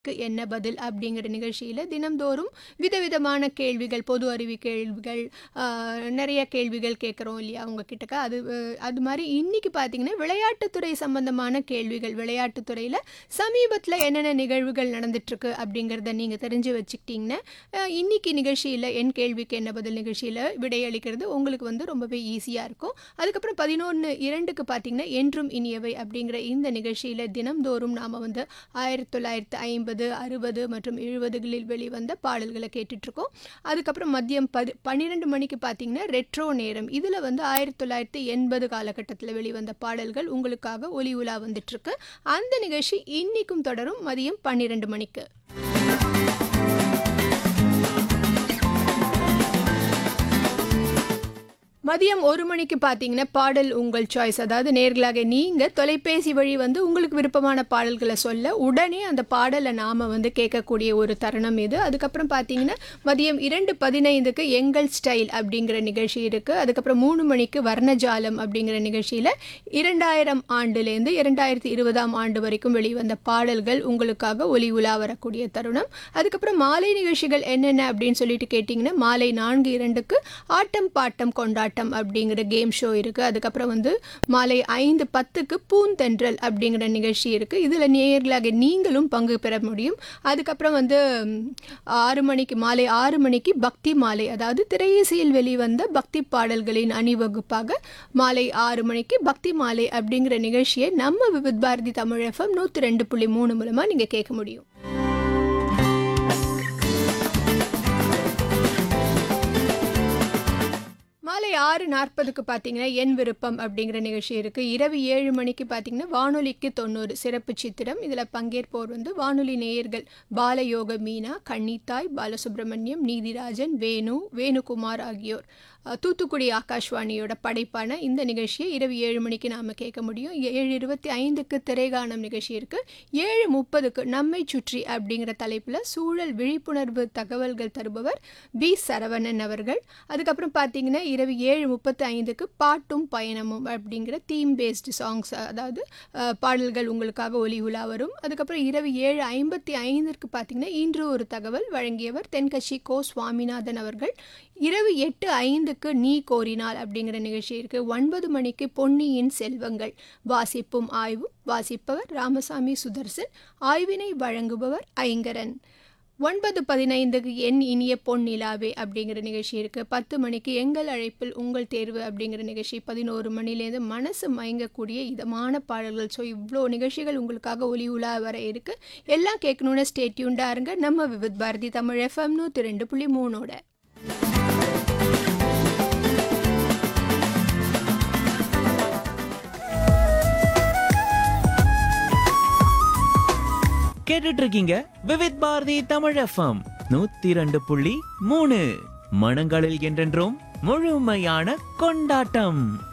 க்கு என்ன பதில் அப்படிங்கிற நிகழ்ச்சியில் தினம்தோறும் விதவிதமான கேள்விகள் பொது அறிவு கேள்விகள் ஆஹ், நிறைய கேள்விகள் கேட்குறோம் இல்லையா அவங்க கிட்டக்க அது அஹ், அது மாதிரி இன்னைக்கு பார்த்தீங்கன்னா விளையாட்டுத்துறை சம்பந்தமான கேள்விகள் விளையாட்டுத்துறையில் சமீபத்தில் என்னென்ன நிகழ்வுகள் நடந்துட்டுருக்கு அப்படிங்கிறத நீங்கள் தெரிஞ்சு வச்சுக்கிட்டிங்கன்னா அஹ், இன்னைக்கு நிகழ்ச்சியில் என் கேள்விக்கு என்ன பதில் நிகழ்ச்சியில் விடையளிக்கிறது உங்களுக்கு வந்து ரொம்பவே ஈஸியாக இருக்கும் அதுக்கப்புறம் பதினொன்று இரண்டுக்கு பார்த்தீங்கன்னா என்றும் இனியவை அப்படிங்கிற இந்த நிகழ்ச்சியில் தினம்தோறும் நாம் வந்து ஆயிரத்தி தொள்ளாயிரத்து ஐம்பது அறுபது மற்றும் எழுபதுகளில் வெளிவந்த பாடல்களை கேட்டுட்ருக்கோம் அதுக்கப்புறம் மதியம் பது பன்னிரெண்டு மணிக்கு பார்த்தீங்கன்னா ரெட்ரோ நேரம் இதில் வந்து ஆயிரத்தி தொள்ளாயிரத்தி எண்பது காலகட்டத்தில் வெளிவந்த பாடல்கள் உங்களுக்காக ஒலி உலா வந்துட்டுருக்கு அந்த நிகழ்ச்சி இன்னிக்கும் தொடரும் மதியம் பன்னிரெண்டு மணிக்கு மதியம் ஒரு மணிக்கு பார்த்தீங்கன்னா பாடல் உங்கள் சாய்ஸ் அதாவது நேர்களாக நீங்கள் தொலைபேசி வழி வந்து உங்களுக்கு விருப்பமான பாடல்களை சொல்ல உடனே அந்த பாடலை நாம் வந்து கேட்கக்கூடிய ஒரு தருணம் இது அதுக்கப்புறம் பார்த்தீங்கன்னா மதியம் இரண்டு பதினைந்துக்கு எங்கள் ஸ்டைல் அப்படிங்கிற நிகழ்ச்சி இருக்குது அதுக்கப்புறம் மூணு மணிக்கு வர்ணஜாலம் அப்படிங்கிற நிகழ்ச்சியில் இரண்டாயிரம் ஆண்டுலேருந்து இரண்டாயிரத்தி இருபதாம் ஆண்டு வரைக்கும் வெளிவந்த பாடல்கள் உங்களுக்காக ஒலி உலா வரக்கூடிய தருணம் அதுக்கப்புறம் மாலை நிகழ்ச்சிகள் என்னென்ன அப்படின்னு சொல்லிட்டு கேட்டிங்கன்னா மாலை நான்கு இரண்டுக்கு ஆட்டம் பாட்டம் கொண்டாட்டம் அப்படிங்கிற கேம் ஷோ இருக்குது அதுக்கப்புறம் வந்து மாலை ஐந்து பத்துக்கு பூந்தென்றல் அப்படிங்கிற நிகழ்ச்சி இருக்குது இதில் நேயர்களாக நீங்களும் பங்கு பெற முடியும் அதுக்கப்புறம் வந்து ம், ஆறு மணிக்கு மாலை ஆறு மணிக்கு பக்தி மாலை அதாவது திரையிசையில் வெளிவந்த பக்தி பாடல்களின் அணிவகுப்பாக மாலை ஆறு மணிக்கு பக்தி மாலை அப்படிங்கிற நிகழ்ச்சியை நம்ம விவித் பாரதி தமிழ் எஃப்எம் நூற்றி ரெண்டு புள்ளி மூணு மூலமாக நீங்கள் கேட்க முடியும் மாலை ஆறு நாற்பதுக்கு பார்த்தீங்கன்னா என் விருப்பம் அப்படிங்கிற நிகழ்ச்சி இருக்குது இரவு ஏழு மணிக்கு பார்த்தீங்கன்னா வானொலிக்கு தொண்ணூறு சிறப்பு சித்திரம் இதில் பங்கேற்போர் வந்து வானொலி நேயர்கள் பாலயோக மீனா கன்னித்தாய் பாலசுப்ரமணியம் நீதிராஜன் வேணு வேணுகுமார் ஆகியோர் அஹ், தூத்துக்குடி ஆகாஷ்வாணியோட படைப்பான இந்த நிகழ்ச்சியை இரவு ஏழு மணிக்கு நாம் கேட்க முடியும் ஏழு இருபத்தி ஐந்துக்கு திரைகானம் நிகழ்ச்சி இருக்குது ஏழு முப்பதுக்கு நம்மை சுற்றி அப்படிங்கிற தலைப்பில் சூழல் விழிப்புணர்வு தகவல்கள் தருபவர் பி சரவணன் அவர்கள் அதுக்கப்புறம் பார்த்தீங்கன்னா இரவு ஏழு முப்பத்தி ஐந்துக்கு பாட்டும் பயணமும் அப்படிங்கிற தீம் பேஸ்டு சாங்ஸ் அதாவது அஹ், பாடல்கள் உங்களுக்காக ஒலி உலா வரும் அதுக்கப்புறம் இரவு ஏழு ஐம்பத்தி ஐந்திற்கு பார்த்தீங்கன்னா இன்று ஒரு தகவல் வழங்கியவர் தென்கட்சி கோ சுவாமிநாதன் அவர்கள் இரவு எட்டு ஐந்துக்கு நீ கோரினால் அப்படிங்கிற நிகழ்ச்சி இருக்குது ஒன்பது மணிக்கு பொன்னியின் செல்வங்கள் வாசிப்பும் ஆய்வும் வாசிப்பவர் ராமசாமி சுதர்சன் ஆய்வினை வழங்குபவர் ஐங்கரன் ஒன்பது பதினைந்துக்கு என் இனிய பொன் நிலாவே அப்படிங்கிற நிகழ்ச்சி இருக்குது பத்து மணிக்கு எங்கள் அழைப்பில் உங்கள் தேர்வு அப்படிங்கிற நிகழ்ச்சி பதினோரு மணிலேருந்து மனசு மயங்கக்கூடிய இதமான பாடல்கள் ஸோ இவ்வளோ நிகழ்ச்சிகள் உங்களுக்காக ஒலி உலா வர இருக்குது எல்லாம் கேட்கணுன்னு ஸ்டேட்யூண்டாக இருங்க நம்ம விவித் பாரதி தமிழ் எஃப்எம் நூற்றி ரெண்டு புள்ளி மூணோட கேட்டுட்டு இருக்கீங்க விவித் பாரதி தமிழ் எஃப்எம் நூத்தி ரெண்டு புள்ளி மூணு மனங்களில் என்றென்றும் முழுமையான கொண்டாட்டம்